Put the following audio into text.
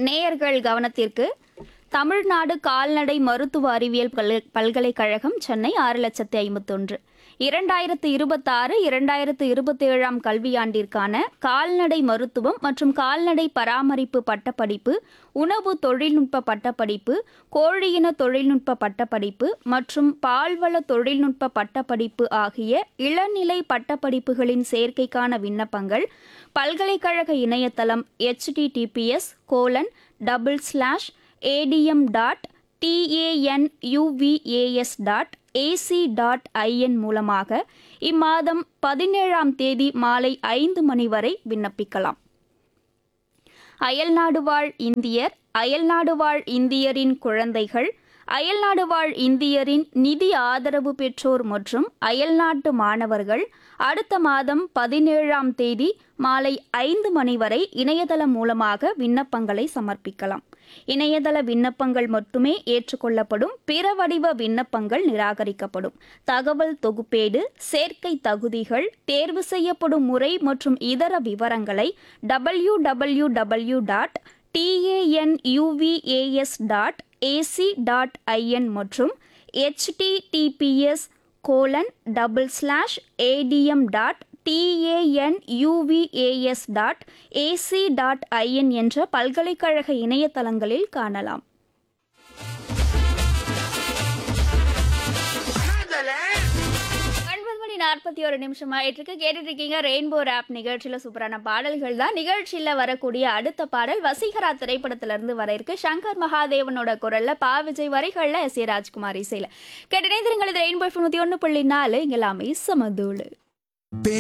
நேயர்கள் கவனத்திற்கு தமிழ்நாடு கால்நடை மருத்துவ அறிவியல் பல்க- பல்கலைக்கழகம் சென்னை ஆறு லட்சத்தி ஐம்பத்தொன்று இரண்டாயிரத்து இருபத்தாறு இரண்டாயிரத்து இருபத்தி ஏழாம் கல்வியாண்டிற்கான கால்நடை மருத்துவம் மற்றும் கால்நடை பராமரிப்பு பட்டப்படிப்பு உணவு தொழில்நுட்ப பட்டப்படிப்பு கோழியின தொழில்நுட்ப பட்டப்படிப்பு மற்றும் பால்வள தொழில்நுட்ப பட்டப்படிப்பு ஆகிய இளநிலை பட்டப்படிப்புகளின் சேர்க்கைக்கான விண்ணப்பங்கள் பல்கலைக்கழக இணையதளம் https colon double slash ADM dot TANUVAS dot AC dot IN மூலமாக இம்மாதம் பதினேழாம் தேதி மாலை ஐந்து மணி வரை விண்ணப்பிக்கலாம் அயல்நாடு வாழ் இந்தியர் அயல்நாடு வாழ் இந்தியரின் குழந்தைகள் அயல்நாடு வாழ் இந்தியரின் நிதி ஆதரவு பெற்றோர் மற்றும் அயல்நாட்டு மாணவர்கள் அடுத்த மாதம் பதினேழாம் தேதி மாலை ஐந்து மணி வரை இணையதளம் மூலமாக விண்ணப்பங்களை சமர்ப்பிக்கலாம் இணையதள விண்ணப்பங்கள் மட்டுமே ஏற்றுக்கொள்ளப்படும் பிற வடிவ விண்ணப்பங்கள் நிராகரிக்கப்படும் தகவல் தொகுப்பேடு சேர்க்கை தகுதிகள் தேர்வு செய்யப்படும் முறை மற்றும் இதர விவரங்களை W W W dot TANUVAS dot AC dot IN மற்றும் https colon double slash ADM dot TANUVAS dot AC dot IN என்ற பல்கலைக்கழக இணையதளங்களில் காணலாம் ஒன்பது மணி நாற்பத்தி ஒரு நிமிஷம் ஆயிட்டு இருக்கு கேட்டுட்டு இருக்கீங்க ரெயின்போ ஆப் நிகழ்ச்சியில சூப்பரான பாடல்கள் தான் நிகழ்ச்சியில வரக்கூடிய அடுத்த பாடல் வசீகரா திரைப்படத்துல இருந்து வர இருக்கு சங்கர் மகாதேவனோட குரல்ல பா விஜய் வரிகள்ல எஸ் ஏ ராஜ்குமார் இசையில கேட்டு இது ரெயின்போ தொண்ணூத்தி ஒன்று புள்ளி நாலு இங்க எல்லாமே சமதூளு